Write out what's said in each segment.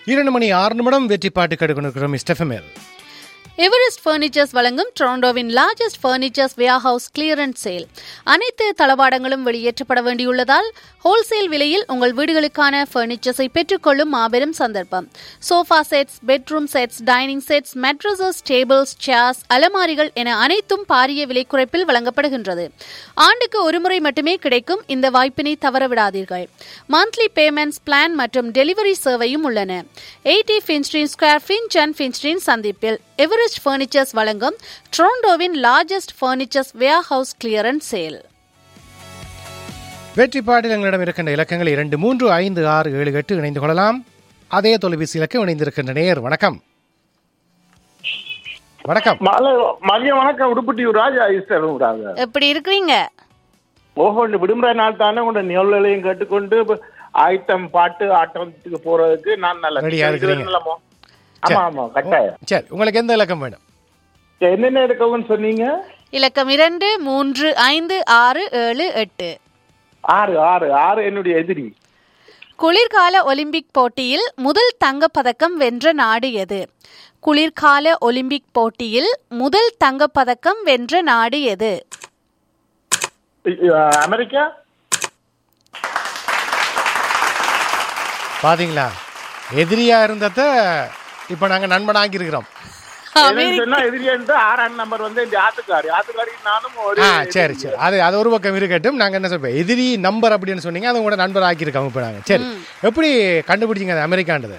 இரண்டு மணி ஆறு நிமிடம் வெற்றி பாட்டு கெடுக்கணும் ஸ்டெஃபமேல் எவரெஸ்ட் ஃபர்னிச்சர்ஸ் வழங்கும் டொரண்டோவின் largest furnitures house clearance sale அனைத்து தளவாடங்களும் வெளியேற்றப்பட வேண்டியுள்ளதால் ஹோல்சேல் விலையில் உங்கள் வீடுகளுக்கான ஃபர்னிச்சர்ஸை பெற்றுக்கொள்ளும் மாபெரும் சந்தர்ப்பம் sofa sets bedroom sets dining sets mattresses tables chairs அலமாரிகள் என அனைத்தும் பாரிய விலை குறைப்பில் வழங்கப்படுகின்றது ஆண்டுக்கு ஒருமுறை மட்டுமே கிடைக்கும் இந்த வாய்ப்பினை தவறவிடாதீர்கள் மந்த்லி பேமெண்ட்ஸ் பிளான் மற்றும் டெலிவரி சேவையும் உள்ளன eighty Finchdene Square Finch and Finchdene சந்திப்பில் எவரெஸ்ட் ஃபர்னிச்சர்ஸ் வழங்கும் டொரண்டோவின் largest furnitures warehouse clearance sale வெற்றி பாட்டில் எங்களிடம் இருக்கின்ற இலக்கங்கள் இரண்டு மூன்று ஐந்து ஆறு ஏழு எட்டு இணைந்து கொள்ளலாம் அதே தொலைபேசி இலக்கம் இணைந்திருக்கின்ற நேயர் வணக்கம் வணக்கம் மாலை மதியம் வணக்கம் உடுப்பட்டி ராஜா ஈஸ்டர் ராஜா எப்படி இருக்கிறீங்க ஓஹோ இந்த விடுமுறை நாள் தானே உங்களோட நிகழ்வுகளையும் கேட்டுக்கொண்டு இப்ப ஆயத்தம் பாட்டு ஆட்டத்துக்கு போறதுக்கு நான் நல்ல ரெடியா இருக்கிறீங்க. நல்லமோ? ஆமா ஆமா கட்டாயம் சரி உங்களுக்கு எந்த இலக்கம் வேணும் சரி, என்னென்ன இருக்கவும் சொன்னீங்க இலக்கம் இரண்டு மூன்று ஐந்து ஆறு ஏழு எட்டு ஆறு ஆறு ஆறு என்னுடைய எதிரி குளிர்கால ஒலிம்பிக் போட்டியில் முதல் தங்கப் பதக்கம் வென்ற நாடு எது குளிர்கால ஒலிம்பிக் போட்டியில் முதல் தங்கப் பதக்கம் வென்ற நாடு எது அஹ், அமெரிக்கா பாத்தீங்களா எதிரியா இருந்தத இப்ப நாங்க நண்பனாகி இருக்கிறோம் என்னன்னு சொன்னா எதிரின்ட்டு ஆறாம் நம்பர் வந்து இந்த ஆத்துக்காரி ஆத்துக்காரி நானும் ஒரு ஆ சரி சரி அது அது ஒரு பக்கம் இருக்கட்டும் நாங்க என்ன சொல்றோம் எதிரி நம்பர் அப்படின்னு சொன்னீங்க அது கூட நண்பர் ஆக்கியிருக்காங்க இப்ப நாங்க சரி எப்படி கண்டுபிடிச்சீங்க அது அமெரிக்கான்றது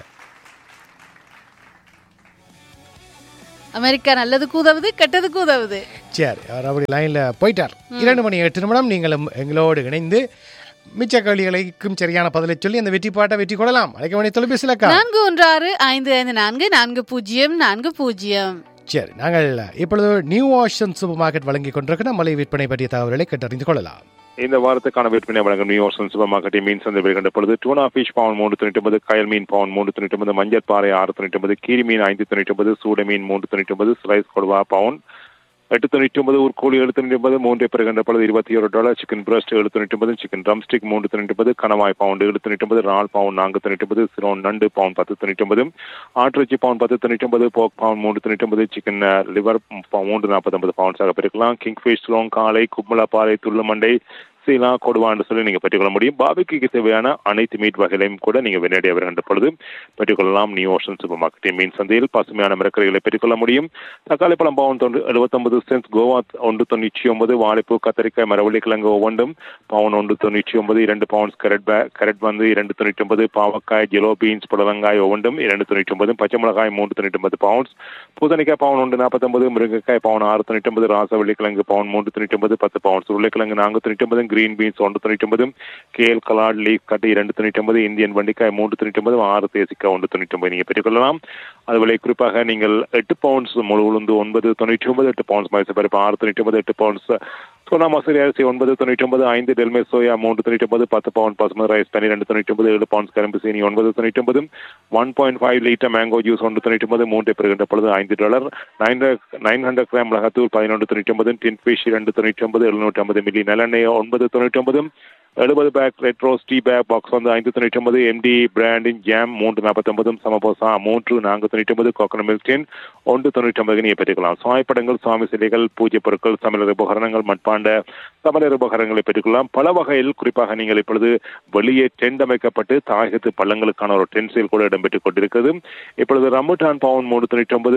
அமெரிக்கா நல்லதுக்கு உதவுது கெட்டதுக்கு உதவுது சரி அவர் அப்படி லைன்ல போயிட்டார் இரண்டு மணி எட்டு நிமிடம் நீங்களும் எங்களோடு இணைந்து மிச்ச கேள்விகளுக்கும் சரியான பதிலை சொல்லி அந்த வெற்றி பாட்டை வெற்றி கொள்ளலாம் அழைக்க வேண்டிய தொலைபேசி இலக்கா நான்கு ஒன்று ஆறு ஐந்து ஐந்து நான்கு நான்கு பூஜ்ஜியம் நான்கு பூஜ்ஜியம் சரி நாங்கள் இப்பொழுது நியூ ஓஷன் சூப்பர் மார்க்கெட் வழங்கி கொண்டிருக்கிற மலை விற்பனை பற்றிய தகவல்களை கேட்டறிந்து கொள்ளலாம் இந்த வாரத்துக்கான விற்பனை வழங்கும் நியூ ஓர்சன் சூப்பர் மார்க்கெட்டில் மீன் சந்தை வருகின்ற பொழுது டூனா ஃபிஷ் பவுன் மூன்று தொண்ணூற்றி ஒன்பது கயல் மீன் பவுன் மூன்று தொண்ணூற்றி ஒன்பது மஞ்சள் பாறை ஆறு தொண்ணூற்றி ஒன்பது கீரி மீன் ஐந்து தொண்ணூற்றி ஒன்பது சூட மீன் மூன்று தொண்ணூற்றி ஒன்பது ஸ்லைஸ் கொடுவா பவுன் எட்டு தொண்ணூற்றி ஒன்பது ஒரு கோழி எழுத்து தொண்ணூற்றி ஒன்பது மூன்று பெறுகின்ற பொழுது இருபத்தி ஒரு டாலர் சிக்கன் பிரஸ்ட் எழுத்து தொண்ணூற்றி ஒன்பது சிக்கன் ட்ரம் ஸ்டிக் மூன்று தொண்ணூற்றி ஒன்பது கணவாய் பவுண்ட் எழுத்து தொண்ணூற்றி ஒன்பது ரால் பவுன் நான்கு தொண்ணூற்றி ஒன்பது சிரோன் நண்டு பவுன் பத்து தொண்ணூற்றி ஒன்பது ஆட்டிறைச்சி பவுன் பத்து தொண்ணூற்றி ஒன்பது போக் பவுன் மூன்று தொண்ணூற்றி ஒன்பது சிக்கன் லிவர் மூன்று நாற்பத்தொன்பது பவுன்ஸாக பெருக்கலாம் கிங் ஃபிஷ் ஸ்லோங் காலை கும்பலா பாறை துள்ளு மண்டை சீலா கொடுவான்னு சொல்லி நீங்க பெற்றுக்கொள்ள முடியும் பாபிக்கு தேவையான அனைத்து மீட் வகைகளையும் கூட நீங்க வினையடைய வருகின்ற பொழுது பெற்றுக்கொள்ளலாம் நியூ ஓஷன் சூப்பர் மார்க்கெட்டின் மீன் சந்தையில் பசுமையான மிரக்கரைகளை பெற்றுக்கொள்ள முடியும் தக்காளி பழம் பவுன் தொண்டு எழுபத்தொன்பது சென்ஸ் கோவா ஒன்று தொண்ணூற்றி ஒன்பது வாழைப்பூ கத்தரிக்காய் மரவள்ளி கிழங்கு ஒவ்வொன்றும் பவுன் ஒன்று தொண்ணூற்றி ஒன்பது இரண்டு பவுன்ஸ் கேரட் பே கேரட் வந்து இரண்டு தொண்ணூற்றி ஒன்பது பாவக்காய் ஜெலோ பீன்ஸ் புடலங்காய் ஒவ்வொன்றும் இரண்டு தொண்ணூற்றி ஒன்பது பச்சை மிளகாய் மூன்று தொண்ணூற்றி ஒன்பது பவுன்ஸ் பூசணிக்காய் பவுன் ஒன்று நாற்பத்தொன்பது முருங்கைக்காய் பவுன் ஆறு தொண்ணூற்றி ஒன்பது ராசவள்ளி கிழங்கு பவுன் மூன்று தொண்ணூற்றி ஒன்பது பத்து பவுன்ஸ் உருளைக்கிழங்கு நான்கு தொண்ணூற்றி ஒன்பது கிரீன் பீன்ஸ் ஒன்று தொண்ணூற்றி ஒன்பது கேல் கலாட் லீஃப் கட்டு இரண்டு தொண்ணூற்றி ஒன்பது இந்தியன் வண்டிக்காய் மூன்று தொண்ணூற்றி ஒன்பது ஆறு தேசிக்காய் ஒன்று தொண்ணூற்றி ஒன்பது நீங்கள் பெற்றுக்கொள்ளலாம் அதுபோல குறிப்பாக நீங்கள் எட்டு பவுன்ஸ் முழு உளுந்து ஒன்பது தொண்ணூற்றி ஒன்பது எட்டு பவுன்ஸ் மைசூர் பருப்பு ஆறு தொண்ணூற்றி ஒன்பது எட்டு பவுன்ஸ் சோனா மசூரி அரிசி ஒன்பது தொண்ணூற்றி ஒன்பது ஐந்து டெல்மே சோயா மூன்று தொண்ணூற்றி ஒன்பது பத்து பவுன் பசுமதி ரைஸ் பன்னிரெண்டு தொண்ணூற்றி ஒன்பது ஏழு பவுன்ஸ் கரும்பு சீனி ஒன்பது தொண்ணூற்றி ஒன்பது one point five litre mango juice ஒன்று தொண்ணூற்றி ஒன்பது மூன்று பெறுகின்ற பொழுது ஐந்து dollar nine nine hundred gram மிளகாத்தூள் பதினொன்று தொண்ணூற்றி ஒன்பது டின் ஃபிஷ் இரண்டு தொண்ணூற்றி ஒன்பது எழுநூற்றி ஐம்பது மில்லி நல்லெண்ணெய் ஒன்பது தொண்ணூற்றி ஒன்பது எழுபது pack Red Rose tea bag box வந்து ஐந்து தொண்ணூற்றி ஒன்பது எம்டி பிராண்டின் ஜாம் மூன்று நாற்பத்தொன்பதும் சமபோசா மூன்று நான்கு தொண்ணூற்றி ஒன்பது கோகனட் மில்க் டென் ஒன்று தொண்ணூற்றி ஒன்பது நீங்கள் பெற்றுக்கலாம் சுவாமிப்படங்கள் சுவாமி சிலைகள் பூஜை பொருட்கள் சமையல் உபகரணங்கள் மட்பாண்ட சமையல் உபகரணங்களை பெற்றுக்கொள்ளலாம் பல வகையில் குறிப்பாக நீங்கள் இப்பொழுது வெளியே டென்ட் அமைக்கப்பட்டு தாயகத்து பள்ளங்களுக்கான ஒரு டென்ட் சேல் கூட இடம்பெற்றுக் கொண்டிருக்கிறது இப்பொழுது ரம்புட்டான் பவுன் மூணு தொண்ணூற்றி ஒன்பது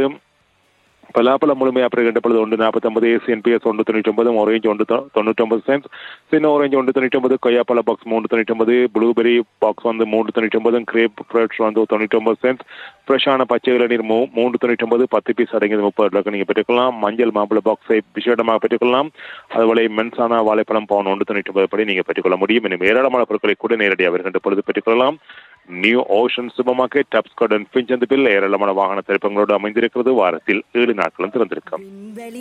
பலாப்பழம் முழுமையாக பெறுகின்ற பொழுது ஒன்று நாற்பத்தொன்பது ஏசிஎன்பிஎஸ் ஒன்று தொண்ணூற்றி ஒன்பது ஆரஞ்சு ஒன்று தொ- தொண்ணூற்றி ஒன்பது சென்ஸ் சின்ன ஆரஞ்சு ஒன்று தொண்ணூற்றி ஒன்பது கொய்யாப்பழ பாக்ஸ் மூன்று தொண்ணூற்றி ஒன்பது ப்ளூபெரி பாக்ஸ் வந்து மூன்று தொண்ணூற்றி ஒன்பது கிரேப் ஃப்ரெட்ஸ் வந்து தொண்ணூற்றி ஒன்பது சென்ஸ் ஃப்ரெஷ்ஷான பச்சை இளநீர் மூ மூன்று தொண்ணூற்றி ஒன்பது பத்து பீஸ் அடங்கியது முப்பது ரூபாய்க்கு நீங்கள் பெற்றுக்கொள்ளலாம் மஞ்சள் மாம்பழ பாக்ஸை விசேடமாக பெற்றுக்கொள்ளலாம் அதுபோல மென்சான வாழைப்பழம் பவுன் ஒன்று தொண்ணூற்றி ஒன்பது படி நீங்கள் பெற்றுக்கொள்ள முடியும் இன்னும் ஏராளமான பொருட்களை கூட நேரடியாக வருகின்ற பொழுது பெற்றுக்கொள்ளலாம் நியூ ஓஷன் சூப்பர் மார்க்கெட் டப்ஸ்கார்டன் பிஞ்சந்தில் ஏராளமான வாகன திருப்பங்களோடு அமைந்திருக்கிறது வாரத்தில் ஏழு நாட்களும் திறந்திருக்கும்